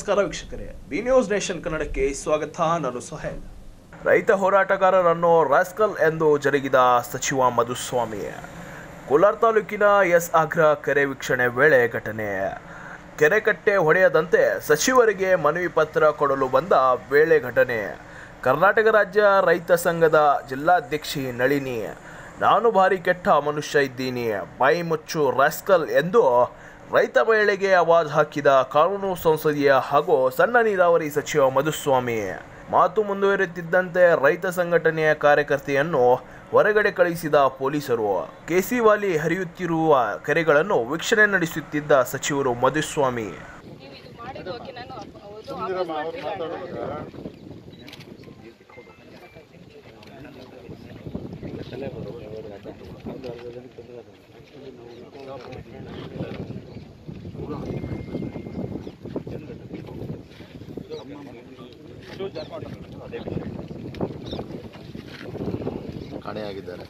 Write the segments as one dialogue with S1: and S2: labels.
S1: ನಮಸ್ಕಾರ ವೀಕ್ಷಕರೇ B news nation ಕನ್ನಡಕ್ಕೆ ಸ್ವಾಗತ ನಾನು ಸೊಹೇಲ್ ರೈತ ಹೋರಾಟಗಾರರನ್ನು ರಾಸ್ಕಲ್ ಎಂದು ಜರುಗಿದ ಸಚಿವ ಮಧುಸ್ವಾಮಿ ಕೋಲಾರ ತಾಲೂಕಿನ ಎಸ್ ಆಗ್ರ ಕೆರೆ ವೀಕ್ಷಣೆ ವೇಳೆ ಘಟನೆ ಕೆರೆ ಕಟ್ಟೆ ಹೊಡೆಯದಂತೆ ಸಚಿವರಿಗೆ ಮನವಿ ಪತ್ರ ಕೊಡಲು ಬಂದ ವೇಳೆ ಘಟನೆ ಕರ್ನಾಟಕ ರಾಜ್ಯ ರೈತ ಸಂಘದ ಜಿಲ್ಲಾಧ್ಯಕ್ಷಿ ನಳಿನಿ ನಾನು ಭಾರಿ ಕೆಟ್ಟ ಮನುಷ್ಯ ಇದ್ದೀನಿ ಬಾಯಿ ಮುಚ್ಚು ರಾಸ್ಕಲ್ ಎಂದು ರೈತ ಮಹಿಳೆಗೆ ಆವಾಜ್ ಹಾಕಿದ ಕಾನೂನು ಸಂಸದೀಯ ಹಾಗೂ ಸಣ್ಣ ನೀರಾವರಿ ಸಚಿವ ಮಧುಸ್ವಾಮಿ ಮಾತು ಮುಂದುವರಿಯುತ್ತಿದ್ದಂತೆ ರೈತ ಸಂಘಟನೆಯ ಕಾರ್ಯಕರ್ತೆಯನ್ನು ಹೊರಗಡೆ ಕಳುಹಿಸಿದ ಪೊಲೀಸರು ಕೇಸಿವಾಲಿ ಹರಿಯುತ್ತಿರುವ ಕೆರೆಗಳನ್ನು ವೀಕ್ಷಣೆ ನಡೆಸುತ್ತಿದ್ದ ಸಚಿವರು ಮಧುಸ್ವಾಮಿ
S2: ನೀವು ಇದು ಮಾಡಿದ್ದು ಓಕೆ ನಾನು ಅಪ್- ಹೌದು ವಾಪಸ್ ಮಾಡ್ತೀನಿ ನಾನು.
S3: ಕಾಣೆಯಾಗಿದ್ದಾರೆ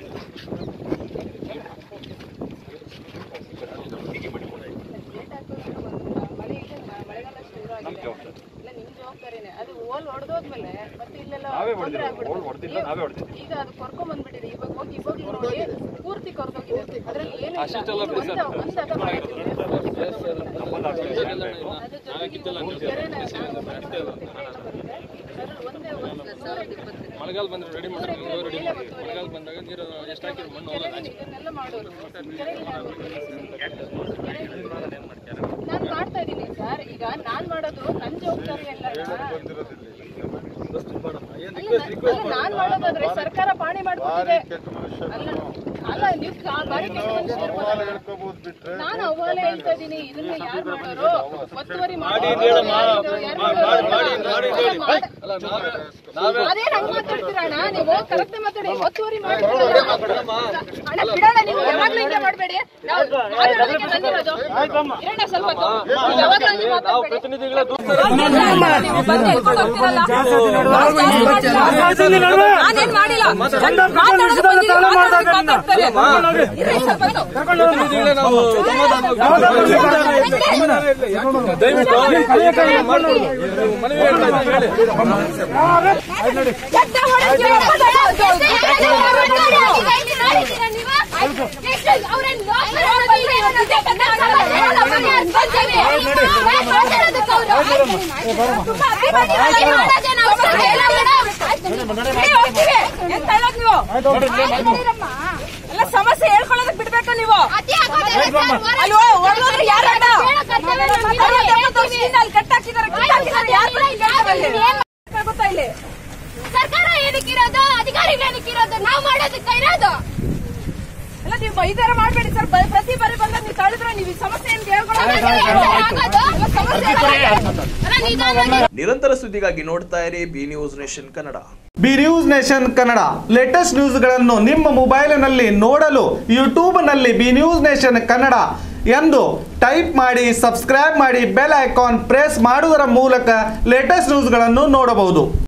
S2: ಗೇಟ್ ಹಾಕೋದು ಒಂದು ಮಳೆ ಈಗ ಮ- ಮಳೆಗಾಲ ಶುರು ಆಗಿದೆ ಇಲ್ಲ ನಿಮ್ ಜವಾಬ್ದಾರಿನೇ ಅದು ಓಲ್ ಹೊಡೆದೋದ್ಮೇಲೆ ಮತ್ತೆ ಇಲ್ಲೆಲ್ಲ ತೊಂದ್ರೆ ಆಗ್ಬಿಡುತ್ತೆ. ಈಗ- ಈಗ ಅದು ಕರ್ಕೊಂಡ್ ಬಂದ್ಬಿಟ್ಟಿದೆ ಇವಾಗ ಹೋಗಿ ಇವಾಗ ನೋಡಿ ಪೂರ್ತಿ ಕೊರ್ದೋಗಿದೆ ಅದ್ರಲ್ಲಿ ಏನು ಇಲ್ಲ ಒಂದು ಒಂದು ಅದ ಮಾಡಿದ್ದೀವಿ. ಪೂರ್ತಿ ಕೊರ್ದೋಗಿದೆ. ಅದ್ರ ಜೊತೆಗೆ ಇವಾಗ ಕೆರೆನ ನಾವು ಮತ್ತೆ ಬರುತ್ತೆ, ಅದ್ರಲ್ಲಿ ಒಂದೇ ಒಂದು ಸಾವಿರದ ಇಪ್ಪತ್ತು.
S4: ಮಳೆಗಾಲ ಬಂದ್ರೆ ರೆಡಿ ಮಾಡಿ
S2: ಮೂರು ಎಕರೆ ಮೇಲೆ ಒತ್ತುವರಿ.
S4: ಮಳೆಗಾಲ ಬಂದಾಗ ನೀರು ಎಷ್ಟು ಹಾಕಿದ್ರು ಮಣ್ಣು
S2: ಕೆರೆಗೆ ಇದನ್ನೆಲ್ಲ ಮಾಡೋರು ಕೆರೆಗೆ ನಾನು ನಾನ್ ಮಾಡ್ತಾ ಇದ್ದೀನಿ ಸರ್ ಈಗ ನಾನ್ ಮಾಡೋದು ನನ್ ಜವಾಬ್ದಾರಿ ಅಲ್ಲ ಅಲ್ಲ, ನಾನ್ ಮಾಡೋದಾದ್ರೆ ಸರ್ಕಾರ ಪಾಣಿ ಮಾಡ್ಕೊಟ್ಟಿದೆ ಅಲ್ಲ ಅಲ್ಲ ನೀವು ಕಾ- ಬಾರಿ ಕೆಟ್ಟ ಮನುಷ್ಯ ಇರ್ಬೋದಲ್ಲ. ನಾನು ಅವಾಗಲೇ ಹೇಳ್ತಾ ಇದ್ದೀನಿ ಇದನ್ನ ಯಾರು ಮಾಡೋರು ಒತ್ತುವರಿ ಮಾಡಿ ಅದೇ ಹಂಗ್ ಮಾತಾಡ್ತೀರಾ ಅಣ್ಣ ನೀವು ಕರೆಕ್ಟ್ ಮಾತಾಡಿ ಒತ್ತುವರಿ ಮಾಡಿ ಅಣ್ಣ ಬಿಡೋಣ ನೀವು ಯಾವಾಗ್ಲೂ ಹಿಂಗೆ ಮಾಡಬೇಡಿ ನಾವು ಮಾತಾಡೋದಕ್ಕೆ ಬಂದಿರೋದು ಇರೋಣ ಸ್ವಲ್ಪ ಹೊತ್ತು. ನೀವು ಯಾವಾಗ್ಲೂ ಹಂಗೆ ಮಾತಾಡ್ಬೇಡಿ. ನೀವು ಬಂದು ಎಳ್ಕೊಂಡು ಹೋಗ್ತೀರಲ್ಲ. ನಾನೇನ್ ಮಾಡಿಲ್ಲ ಮಾತಾಡೋದು ಬಂದಿದ್ದೀವಿ, ಮಾತಾಡೋದಕ್ಕೆ ಮಾತಾಡ್ತಾರೆ. ಇರ್ರಿ ಸ್ವಲ್ಪ ಹೊತ್ತು.
S5: ಗಡ್ಡ ಹೊಡೆದು ಅವ್ರನ್ನ
S2: ಎಂತ ಹೇಳೋದು ನೀವು ಎಲ್ಲ ಸಮಸ್ಯೆ ಹೇಳ್ಕೊಳ್ಳೋದಕ್ಕೆ ಬಿಡ್ಬೇಕು ನೀವು ಅಲ್ವೋ ಹೊರ್ಳೋದ್ರೆ ಯಾರು ಅಣ್ಣ? ಅರವತ್ತು ಎಪ್ಪತ್ತು ವರ್ಷದಿಂದ ಅಲ್ಲಿ ಕಟ್ಟಾಕಿದ್ದಾರೆ ಕಟ್ಟಾಕಿದ್ದಾರೆ ಯಾರು ಗೊತ್ತಾ ಇಲ್ಲಿ
S5: ಸರ್ಕಾರ ಏನಕ್ಕಿರೋದು ಅಧಿಕಾರಿಗಳು ಏನಕ್ಕಿರೋದು ನಾವು ಮಾಡೋದಕ್ಕೆ ಇರೋದು
S2: ಎಲ್ಲ ನೀವು ಬೈದಾರ ಮಾಡ್ಬೇಡಿ ಸರ್ ಬ- ಪ್ರತಿ ಬಾರಿ ಬಂದಾಗ ನೀವು ತಳಿದ್ರೆ ನೀವು ಈ ಸಮಸ್ಯೆ ಅಂತ ಹೇಳ್ಕೊಳ್ಳೋದು
S5: ಆಗೋದು ಸಮಸ್ಯೆ ಅಲ್ಲ, ನಿಧಾನವಾಗಿ
S1: ನಿರಂತರ ಸುದ್ದಿಗಾಗಿ ನೋಡ್ತಾ ಇರಿ B news nation Kannada
S6: B news nation Kannada latest ನ್ಯೂಸ್ಗಳನ್ನು ನಿಮ್ಮ ಮೊಬೈಲಿನಲ್ಲಿ ನೋಡಲು ಯೂಟ್ಯೂಬ್ನಲ್ಲಿ ಬಿ ನ್ಯೂಸ್ ನೇಷನ್ ಕನ್ನಡ ಎಂದು ಟೈಪ್ ಮಾಡಿ ಸಬ್ಸ್ಕ್ರೈಬ್ ಮಾಡಿ ಬೆಲ್ ಐಕಾನ್ ಪ್ರೆಸ್ ಮಾಡುವುದರ ಮೂಲಕ ಲೇಟೆಸ್ಟ್ ನ್ಯೂಸ್ಗಳನ್ನು ನೋಡಬಹುದು